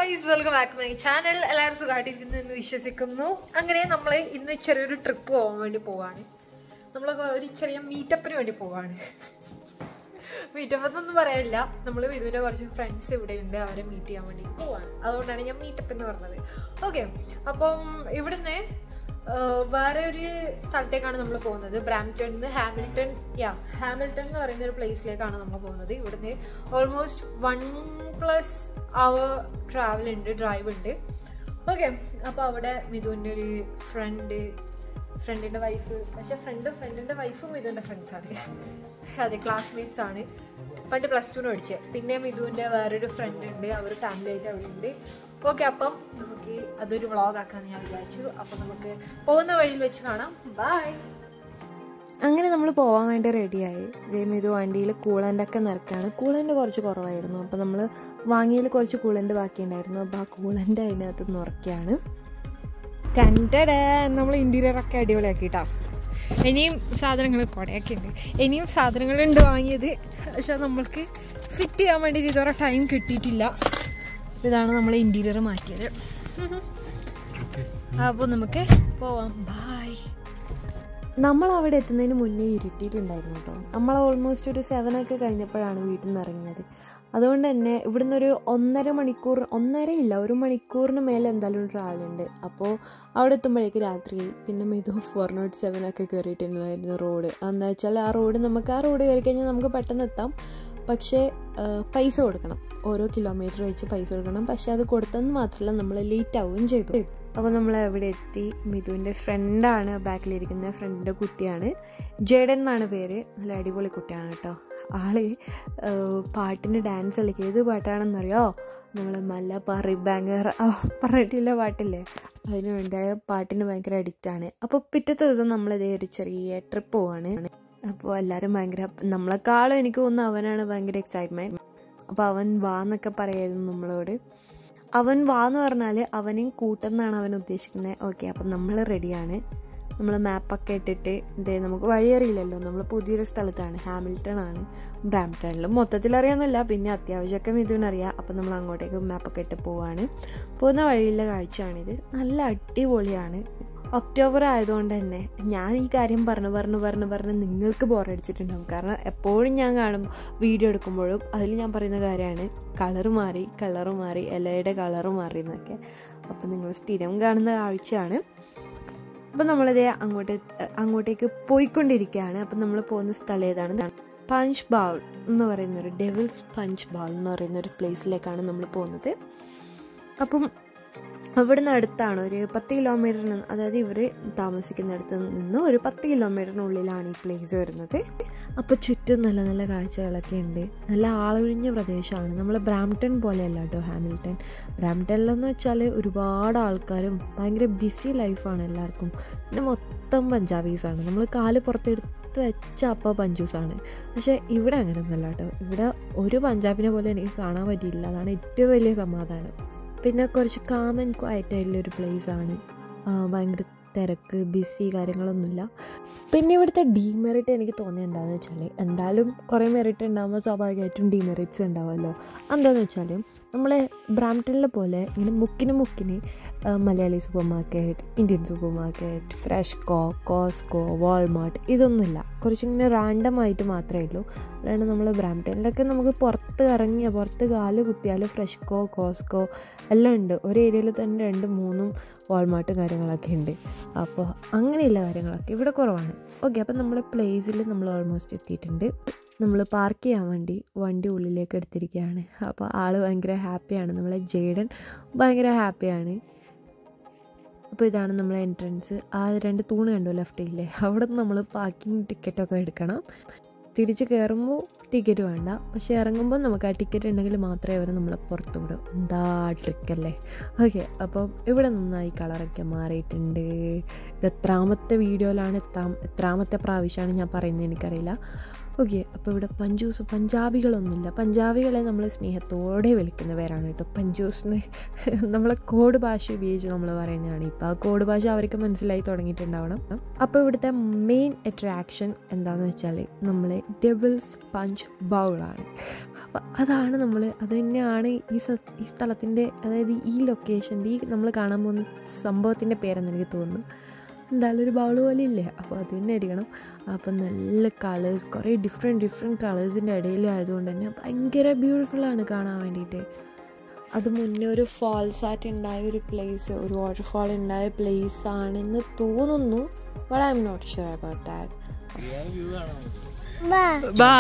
Guys welcome back my channel എല്ലാവരും സുഖമായിട്ടിരിക്കുന്നു എന്ന് വിശ്വസിക്കുന്നു അങ്ങനെ നമ്മൾ ഇന്ന് ചെറിയൊരു ട്രിപ്പ് പോകാൻ വേണ്ടി പോവാണ് നമ്മൾ ഒരു ചെറിയ മീറ്റപ്പിന് വേണ്ടി പോവാണ് മീറ്റപ്പ് എന്നൊന്നും പറയാനില്ല നമ്മൾ ഇതിൻ്റെ കുറച്ച് ഫ്രണ്ട്സ് ഇവിടെ ഉണ്ട് അവരെ മീറ്റ് ചെയ്യാൻ വേണ്ടി പോവാണ് അതുകൊണ്ടാണ് ഞാൻ മീറ്റപ്പ് എന്ന് പറഞ്ഞത് ഓക്കെ അപ്പം ഇവിടുന്ന് ആഹ്, വേറെ ഒരു സ്ഥലത്തേക്കാണ് നമ്മൾ പോകുന്നത് ബ്രാംപ്ടൺ നിന്ന് ഹാമിൽട്ടൺ യാ ഹാമിൽട്ടൺ എന്ന് പറയുന്ന ഒരു പ്ലേസിലേക്കാണ് നമ്മൾ പോകുന്നത് ഇവിടുന്ന് almost one plus hour travel ഉണ്ട് ഡ്രൈവ് ഉണ്ട് ഓക്കെ അപ്പോൾ അവിടെ മിഥുവിൻ്റെ ഒരു ഫ്രണ്ട് ഫ്രണ്ടിൻ്റെ വൈഫ് പക്ഷെ ഫ്രണ്ട് ഫ്രണ്ടിൻ്റെ വൈഫും മിഥുവിൻ്റെ ഫ്രണ്ട്സാണ് അതെ ക്ലാസ്മേറ്റ്സ് ആണ് പണ്ട് പ്ലസ് ടുന് പഠിച്ചത് പിന്നെ മിഥുവിൻ്റെ വേറൊരു ഫ്രണ്ട് ഉണ്ട് അവർ ഫാമിലി ആയിട്ട് അവിടെ ഉണ്ട് ഓക്കെ അപ്പം നമുക്ക് അതൊരു വ്ളോഗ് ആക്കാമെന്ന് ഞാൻ വിചാരിച്ചു അപ്പം നമുക്ക് പോകുന്ന വഴിയിൽ വെച്ച് കാണാം ബൈ അങ്ങനെ നമ്മൾ പോകാൻ വേണ്ടി റെഡിയായി ഇതേം ഇത് വണ്ടിയിൽ കൂളൻ്റ് ഒക്കെ നിറക്കാണ് കൂളൻ്റ് കുറച്ച് കുറവായിരുന്നു അപ്പോൾ നമ്മൾ വാങ്ങിയതിൽ കുറച്ച് കൂളൻ്റ് ബാക്കിയുണ്ടായിരുന്നു അപ്പോൾ ആ കൂളൻ്റ് അതിനകത്ത് നിറയ്ക്കുകയാണ് ടൻറ്റട നമ്മൾ ഇൻറ്റീരിയർ ഒക്കെ അടിപൊളിയാക്കിട്ടാ ഇനിയും സാധനങ്ങൾ കുടയൊക്കെ ഉണ്ട് ഇനിയും സാധനങ്ങളുണ്ട് വാങ്ങിയത് പക്ഷെ നമ്മൾക്ക് ഫിറ്റ് ചെയ്യാൻ വേണ്ടിയിട്ട് ഇതുവരെ ടൈം കിട്ടിയിട്ടില്ല ഇതാണ് നമ്മൾ ഇൻറ്റീരിയർ മാറ്റിയത് അപ്പോൾ നമുക്ക് പോവാം ബായ് നമ്മൾ അവിടെ എത്തുന്നതിന് മുന്നേ ഇരുട്ടിയിട്ടുണ്ടായിരുന്നു കേട്ടോ നമ്മൾ ഓൾമോസ്റ്റ് ഒരു സെവൻ ഒക്കെ കഴിഞ്ഞപ്പോഴാണ് വീട്ടിൽ നിന്ന് ഇറങ്ങിയത് അതുകൊണ്ട് തന്നെ ഇവിടുന്ന് ഒരു ഒന്നര മണിക്കൂർ ഒന്നര ഇല്ല ഒരു മണിക്കൂറിന് മേലെ എന്തായാലും ട്രാവൽ ഉണ്ട് അപ്പോൾ അവിടെ എത്തുമ്പോഴേക്ക് രാത്രി പിന്നെ മിതു ഫോർ നോട്ട് സെവൻ ഒക്കെ കയറിയിട്ടുണ്ടായിരുന്നു റോഡ് എന്താ വെച്ചാൽ ആ റോഡ് നമുക്ക് ആ റോഡ് കയറി കഴിഞ്ഞാൽ നമുക്ക് പെട്ടെന്ന് എത്താം പക്ഷേ ആ, പൈസ കൊടുക്കണം ഓരോ കിലോമീറ്റർ വെച്ച് പൈസ കൊടുക്കണം പക്ഷേ അത് കൊടുത്തെന്ന് മാത്രമല്ല നമ്മൾ ലേറ്റ് ആവുകയും ചെയ്തു അപ്പോൾ നമ്മൾ എവിടെ എത്തി മിഥുവിൻ്റെ ഫ്രണ്ടാണ് ബാക്കിലിരിക്കുന്ന ഫ്രണ്ടിൻ്റെ കുട്ടിയാണ് ജേഡൻ എന്നാണ് പേര് നല്ല അടിപൊളി കുട്ടിയാണ് കേട്ടോ ആള് ആ, പാട്ടിന് ഡാൻസ് കളിക്കുക ഏത് പാട്ടാണെന്നറിയോ നമ്മൾ മലബാറി ബാങ്കർ പറഞ്ഞിട്ടില്ല പാട്ടില്ലേ അതിന് വേണ്ടിയ പാട്ടിന് ഭയങ്കര അഡിക്റ്റാണ് അപ്പോൾ പിറ്റത്തെ ദിവസം നമ്മളിതേ ഒരു ചെറിയ ട്രിപ്പ് പോവാണ് അപ്പോൾ എല്ലാവരും ഭയങ്കര നമ്മളെക്കാളും എനിക്ക് തോന്നുന്നു അവനാണ് ഭയങ്കര എക്സൈറ്റ്മെൻറ്റ് അപ്പോൾ അവൻ വാ എന്നൊക്കെ പറയായിരുന്നു നമ്മളോട് അവൻ വാ എന്ന് പറഞ്ഞാൽ അവനെയും കൂട്ടെന്നാണ് അവൻ ഉദ്ദേശിക്കുന്നത് ഓക്കെ അപ്പം നമ്മൾ റെഡിയാണ് നമ്മൾ മാപ്പൊക്കെ ഇട്ടിട്ട് ഇതേ നമുക്ക് വഴി അറിയില്ലല്ലോ നമ്മൾ പുതിയൊരു സ്ഥലത്താണ് ഹാമിൽട്ടൺ ആണ് ബ്രാംപ്ടണിലും മൊത്തത്തിൽ അറിയാമെന്നല്ല പിന്നെ അത്യാവശ്യമൊക്കെ മിഥുവിനറിയാം അപ്പം നമ്മൾ അങ്ങോട്ടേക്ക് മാപ്പൊക്കെ ഇട്ട് പോവാണ് പോകുന്ന വഴിയിലെ കാഴ്ചയാണിത് നല്ല അടിപൊളിയാണ് ഒക്ടോബർ ആയതുകൊണ്ട് തന്നെ ഞാൻ ഈ കാര്യം പറഞ്ഞു പറഞ്ഞു പറഞ്ഞു പറഞ്ഞ് നിങ്ങൾക്ക് ബോറടിച്ചിട്ടുണ്ടാവും കാരണം എപ്പോഴും ഞാൻ കാണും വീഡിയോ എടുക്കുമ്പോഴും അതിൽ ഞാൻ പറയുന്ന കാര്യമാണ് കളർ മാറി കളർ മാറി ഇലയുടെ കളർ മാറി എന്നൊക്കെ അപ്പം നിങ്ങൾ സ്ഥിരം കാണുന്ന കാഴ്ചയാണ് അപ്പം നമ്മളിതേ അങ്ങോട്ട് അങ്ങോട്ടേക്ക് പോയിക്കൊണ്ടിരിക്കുകയാണ് അപ്പം നമ്മൾ പോകുന്ന സ്ഥലം ഏതാണ് പഞ്ച് ബൗൾ എന്ന് പറയുന്ന ഒരു ഡെവിൾസ് പഞ്ച് ബൗൾ എന്ന് പറയുന്ന ഒരു പ്ലേസിലേക്കാണ് നമ്മൾ പോകുന്നത് അപ്പം അവിടുന്ന് അടുത്താണ് ഒരു പത്ത് കിലോമീറ്ററിന് അതായത് ഇവർ താമസിക്കുന്നിടത്ത് നിന്ന് ഒരു പത്ത് കിലോമീറ്ററിനുള്ളിലാണ് ഈ പ്ലേസ് വരുന്നത് അപ്പോൾ ചുറ്റും നല്ല നല്ല കാഴ്ചകളൊക്കെ ഉണ്ട് നല്ല ആളൊഴിഞ്ഞ പ്രദേശമാണ് നമ്മൾ ബ്രാംപ്ടൺ പോലെയല്ല കേട്ടോ ഹാമിൽട്ടൺ ബ്രാംപ്ടണിലെന്ന് വെച്ചാൽ ഒരുപാട് ആൾക്കാരും ഭയങ്കര ബിസി ലൈഫാണ് എല്ലാവർക്കും പിന്നെ മൊത്തം പഞ്ചാബീസാണ് നമ്മൾ കാല് പുറത്തെടുത്ത് വെച്ച അപ്പോൾ പഞ്ചൂസാണ് പക്ഷേ ഇവിടെ അങ്ങനെയൊന്നുമല്ല കേട്ടോ ഇവിടെ ഒരു പഞ്ചാബിനെ പോലെ എനിക്ക് കാണാൻ പറ്റിയില്ല അതാണ് ഏറ്റവും വലിയ സമാധാനം പിന്നെ കുറച്ച് കാമൻ ക്വയറ്റ് ആയിട്ടുള്ളൊരു പ്ലേസാണ് ഭയങ്കര തിരക്ക് ബിസി കാര്യങ്ങളൊന്നുമില്ല പിന്നെ ഇവിടുത്തെ ഡീമെറിറ്റ് എനിക്ക് തോന്നിയത് എന്താണെന്ന് വെച്ചാൽ എന്തായാലും കുറേ മെറിറ്റ് ഉണ്ടാകുമ്പോൾ സ്വാഭാവികമായിട്ടും ഡീമെറിറ്റ്സ് ഉണ്ടാവുമല്ലോ എന്താണെന്ന് വെച്ചാൽ നമ്മളെ ബ്രാംപ്ടണിലെ പോലെ ഇങ്ങനെ മുക്കിന് മുക്കിന് ആ, Malayali super market Indian super market Freshco Costco Walmart ഇതൊന്നുമില്ല കുറച്ചിങ്ങനെ റാൻഡം ആയിട്ട് മാത്രമേ ഉള്ളൂ അല്ലാണ്ട് നമ്മൾ ബ്രാംപ്ടണിലൊക്കെ നമുക്ക് പുറത്ത് ഇറങ്ങിയ പുറത്ത് കാല് കുത്തിയാൽ ഫ്രഷ്കോ കോസ്കോ എല്ലാം ഉണ്ട് ഒരു ഏരിയയിൽ തന്നെ രണ്ട് മൂന്നും വാൾമാർട്ടും കാര്യങ്ങളൊക്കെ ഉണ്ട് അപ്പോൾ അങ്ങനെയുള്ള കാര്യങ്ങളൊക്കെ ഇവിടെ കുറവാണ് ഓക്കെ അപ്പം നമ്മുടെ പ്ലേസിൽ നമ്മൾ ഓൾമോസ്റ്റ് എത്തിയിട്ടുണ്ട് നമ്മൾ പാർക്ക് ചെയ്യാൻ വേണ്ടി വണ്ടി ഉള്ളിലേക്ക് എടുത്തിരിക്കുകയാണ് അപ്പോൾ ആൾ ഭയങ്കര ഹാപ്പിയാണ് നമ്മളെ ജെയ്ഡൻ ഭയങ്കര ഹാപ്പിയാണ് അപ്പോൾ ഇതാണ് നമ്മളെ എൻട്രൻസ് ആ രണ്ട് തൂണ് കണ്ടോ ലെഫ്റ്റില്ലേ അവിടെ നിന്ന് നമ്മൾ പാർക്കിംഗ് ടിക്കറ്റൊക്കെ എടുക്കണം തിരിച്ച് കയറുമ്പോൾ ടിക്കറ്റ് വേണ്ട പക്ഷേ ഇറങ്ങുമ്പോൾ നമുക്ക് ആ ടിക്കറ്റ് ഉണ്ടെങ്കിൽ മാത്രമേ അവർ നമ്മളെ പുറത്ത് വിടും എന്താ ട്രിക്കല്ലേ ഓക്കെ അപ്പം ഇവിടെ നന്നായി കളറൊക്കെ മാറിയിട്ടുണ്ട് ഇത് എത്രാമത്തെ വീഡിയോയിലാണ് എത്താം എത്രാമത്തെ പ്രാവശ്യമാണ് ഞാൻ പറയുന്നത് എനിക്കറിയില്ല ഓക്കെ അപ്പോൾ ഇവിടെ പഞ്ചൂസ് പഞ്ചാബികളൊന്നുമില്ല പഞ്ചാബികളെ നമ്മൾ സ്നേഹത്തോടെ വിളിക്കുന്ന പേരാണ് കേട്ടോ പഞ്ചൂസ് എന്ന് നമ്മളെ കോഡ് ഭാഷ ഉപയോഗിച്ച് നമ്മൾ പറയുന്നതാണ് ഇപ്പോൾ ആ കോഡ് ഭാഷ അവർക്ക് മനസ്സിലായി തുടങ്ങിയിട്ടുണ്ടാവണം അപ്പോൾ ഇവിടുത്തെ മെയിൻ അട്രാക്ഷൻ എന്താണെന്ന് വെച്ചാൽ നമ്മളെ ഡെവിൾസ് പഞ്ച് ബൗളാണ് അപ്പം അതാണ് നമ്മൾ അത് തന്നെയാണ് ഈ സ ഈ സ്ഥലത്തിൻ്റെ അതായത് ഈ ലൊക്കേഷൻ്റെ ഈ നമ്മൾ കാണാൻ പോകുന്ന സംഭവത്തിൻ്റെ പേരെന്ന് എനിക്ക് തോന്നുന്നു എന്തായാലും ഒരു ബൗൾ പോലെ ഇല്ലേ അപ്പോൾ അത് തന്നെ ആയിരിക്കണം അപ്പം നല്ല കളേഴ്സ് കുറേ ഡിഫറെൻറ്റ് ഡിഫറെൻറ്റ് കളേഴ്സിൻ്റെ ഇടയിലായതുകൊണ്ട് തന്നെ ഭയങ്കര ബ്യൂട്ടിഫുള്ളാണ് കാണാൻ വേണ്ടിയിട്ട് അത് മുന്നേ ഒരു ഫാൾസ് ആയിട്ട് ഉണ്ടായ ഒരു പ്ലേസ് ഒരു വാട്ടർഫാൾ ഉണ്ടായ പ്ലേസ് ആണെന്ന് തോന്നുന്നു but I'm not sure about that ബാ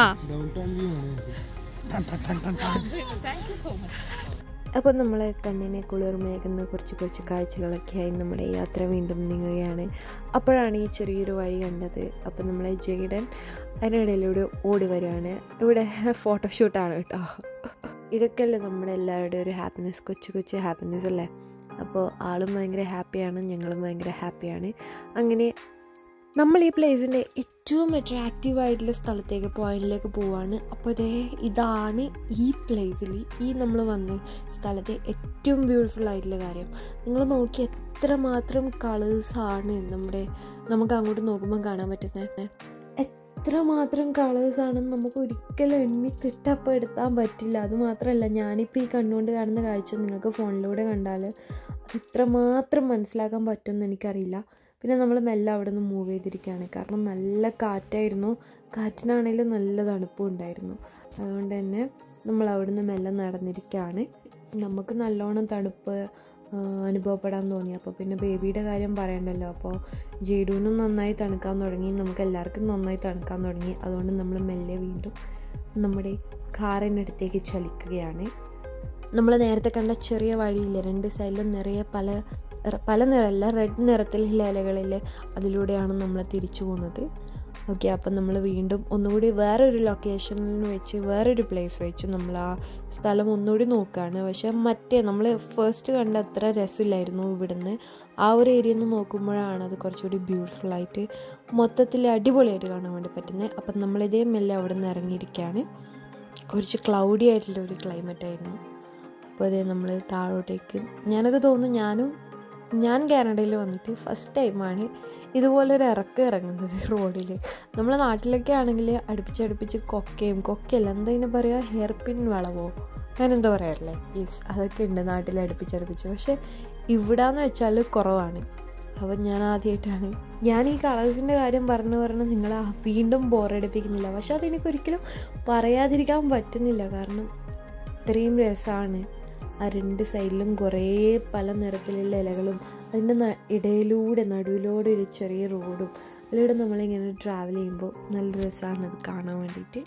അപ്പോൾ നമ്മൾ കണ്ണിനെ കുളിർമയേക്കുന്ന കുറച്ച് കുറച്ച് കാഴ്ചകളൊക്കെയായി നമ്മുടെ യാത്ര വീണ്ടും നീങ്ങുകയാണ് അപ്പോഴാണ് ഈ ചെറിയൊരു വഴി കണ്ടത് അപ്പോൾ നമ്മളെ ജയ്ഡൻ അതിനിടയിലൂടെ ഓടി വരികയാണ് ഇവിടെ ഫോട്ടോഷൂട്ടാണ് കേട്ടോ ഇതൊക്കെയല്ലേ നമ്മുടെ എല്ലാവരുടെയും ഒരു ഹാപ്പിനെസ് കൊച്ചു കൊച്ചു ഹാപ്പിനെസ് അല്ലേ അപ്പോൾ ആളും ഭയങ്കര ഹാപ്പിയാണ് ഞങ്ങളും ഭയങ്കര ഹാപ്പിയാണ് അങ്ങനെ നമ്മൾ ഈ പ്ലേസിൻ്റെ ഏറ്റവും അട്രാക്റ്റീവ് ആയിട്ടുള്ള സ്ഥലത്തേക്ക് പോയിന്റിലേക്ക് പോവാണ് അപ്പോൾ ഇതേ ഇതാണ് ഈ പ്ലേസിൽ ഈ നമ്മൾ വന്ന സ്ഥലത്തെ ഏറ്റവും ബ്യൂട്ടിഫുൾ ആയിട്ടുള്ള കാര്യം നിങ്ങൾ നോക്കി എത്ര മാത്രം കളേഴ്സാണ് നമ്മുടെ നമുക്ക് അങ്ങോട്ട് നോക്കുമ്പോൾ കാണാൻ പറ്റുന്നത് എത്ര മാത്രം കളേഴ്സാണെന്ന് നമുക്ക് ഒരിക്കലും എണ്ണി തിട്ടപ്പെടുത്താൻ പറ്റില്ല അത് മാത്രമല്ല ഞാനിപ്പോൾ ഈ കണ്ണുകൊണ്ട് കാണുന്ന കാഴ്ച നിങ്ങൾക്ക് ഫോണിലൂടെ കണ്ടാൽ അത് എത്രമാത്രം മനസ്സിലാക്കാൻ പറ്റുമെന്ന് എനിക്കറിയില്ല പിന്നെ നമ്മൾ മെല്ലെ അവിടെ നിന്ന് മൂവ് ചെയ്തിരിക്കുകയാണ് കാരണം നല്ല കാറ്റായിരുന്നു കാറ്റിനാണെങ്കിലും നല്ല തണുപ്പും ഉണ്ടായിരുന്നു അതുകൊണ്ട് തന്നെ നമ്മൾ അവിടെ നിന്ന് മെല്ലെ നടന്നിരിക്കുകയാണ് നമുക്ക് നല്ലോണം തണുപ്പ് ആ, അനുഭവപ്പെടാൻ തോന്നി അപ്പോൾ പിന്നെ ബേബിയുടെ കാര്യം പറയണ്ടല്ലോ അപ്പോൾ ജെയ്ഡുവിനും നന്നായി തണുക്കാൻ തുടങ്ങി നമുക്ക് എല്ലാവർക്കും നന്നായി തണുക്കാൻ തുടങ്ങി അതുകൊണ്ട് നമ്മൾ മെല്ലെ വീണ്ടും നമ്മുടെ കാറിനടുത്തേക്ക് ചലിക്കുകയാണ് നമ്മൾ നേരത്തെ കണ്ട ചെറിയ വഴിയില്ലേ രണ്ട് സൈഡിലും നിറയെ പല റെ- പല നിറമല്ല റെഡ് നിറത്തിലുള്ള ഇലകളിൽ അതിലൂടെയാണ് നമ്മൾ തിരിച്ചു പോകുന്നത് ഓക്കെ അപ്പം നമ്മൾ വീണ്ടും ഒന്നുകൂടി വേറൊരു ലൊക്കേഷനിൽ വെച്ച് വേറൊരു പ്ലേസ് വെച്ച് നമ്മൾ ആ സ്ഥലം ഒന്നുകൂടി നോക്കുകയാണ് പക്ഷെ മറ്റേ നമ്മൾ ഫസ്റ്റ് കണ്ട അത്ര രസമില്ലായിരുന്നു ഇവിടുന്ന് ആ ഒരു ഏരിയയിൽ നിന്ന് നോക്കുമ്പോഴാണ് അത് കുറച്ചുകൂടി ബ്യൂട്ടിഫുൾ ആയിട്ട് മൊത്തത്തിൽ അടിപൊളിയായിട്ട് കാണാൻ വേണ്ടി പറ്റുന്നത് അപ്പം നമ്മളിതേ മെല്ലെ അവിടെ നിന്ന് ഇറങ്ങിയിരിക്കുകയാണ് കുറച്ച് ക്ലൗഡി ആയിട്ടുള്ള ഒരു ക്ലൈമറ്റ് ആയിരുന്നു അപ്പോൾ അതേ നമ്മൾ താഴോട്ടേക്ക് ഞാനൊക്കെ തോന്നുന്നു ഞാനും ഞാൻ കാനഡയിൽ വന്നിട്ട് ഫസ്റ്റ് ടൈമാണ് ഇതുപോലൊരു ഇറക്കം ഇറങ്ങുന്നത് റോഡിൽ നമ്മളെ നാട്ടിലൊക്കെ ആണെങ്കിൽ അടുപ്പിച്ചടുപ്പിച്ച് കൊക്കയും കൊക്കയല്ല എന്താ ഇതിനെ പറയുക ഹെയർ പിൻ വളവോ അങ്ങനെ എന്താ പറയാറില്ലേ യെസ് അതൊക്കെ ഉണ്ട് നാട്ടിൽ അടുപ്പിച്ചടുപ്പിച്ച് പക്ഷേ ഇവിടാന്ന് വെച്ചാൽ കുറവാണ് അപ്പം ഞാൻ ആദ്യമായിട്ടാണ് ഞാൻ ഈ കളേഴ്സിൻ്റെ കാര്യം പറഞ്ഞു പറഞ്ഞ് നിങ്ങളെ ആ വീണ്ടും ബോറടിപ്പിക്കുന്നില്ല പക്ഷെ അതെനിക്ക് ഒരിക്കലും പറയാതിരിക്കാൻ പറ്റുന്നില്ല കാരണം ഇത്രയും രസമാണ് ആ രണ്ട് സൈഡിലും കുറേ പല നിറത്തിലുള്ള ഇലകളും അതിൻ്റെ ന- ഇടയിലൂടെ നടുവിലൂടെ ഒരു ചെറിയ റോഡും അതിലൂടെ നമ്മളിങ്ങനെ ട്രാവൽ ചെയ്യുമ്പോൾ നല്ല രസമാണ് അത് കാണാൻ വേണ്ടിയിട്ട്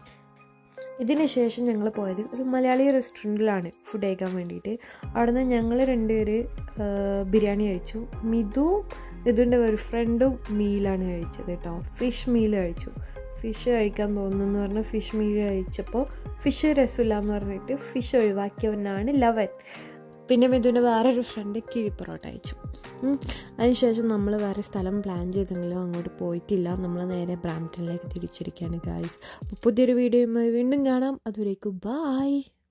ഇതിന് ശേഷം ഞങ്ങൾ പോയത് ഒരു മലയാളി റെസ്റ്റോറൻറ്റിലാണ് ഫുഡ് കഴിക്കാൻ വേണ്ടിയിട്ട് അവിടെ നിന്ന് ഞങ്ങൾ രണ്ടുപേര് ആ, ബിരിയാണി കഴിച്ചു മിതു മിതുവിൻ്റെ ഒരു ഫ്രണ്ടും മീലാണ് കഴിച്ചത് കേട്ടോ ഫിഷ് മീൽ കഴിച്ചു ഫിഷ് കഴിക്കാൻ തോന്നുന്നു പറഞ്ഞാൽ ഫിഷ് മീൽ കഴിച്ചപ്പോൾ ഫിഷ് രസമില്ല എന്ന് പറഞ്ഞിട്ട് ഫിഷ് ഒഴിവാക്കിയവനാണ് ലവൻ പിന്നെ മിഥുവിൻ്റെ വേറൊരു ഫ്രണ്ട് കിഴി പൊറോട്ട അയച്ചു ഉം. അതിനുശേഷം നമ്മൾ വേറെ സ്ഥലം പ്ലാൻ ചെയ്തെങ്കിലും അങ്ങോട്ട് പോയിട്ടില്ല നമ്മൾ നേരെ ബ്രാംപ്ടണിലേക്ക് തിരിച്ചിരിക്കുകയാണ് ഗായ്സ് അപ്പോൾ പുതിയൊരു വീഡിയോയുമായി വീണ്ടും കാണാം അതുവരേക്കും ബായ്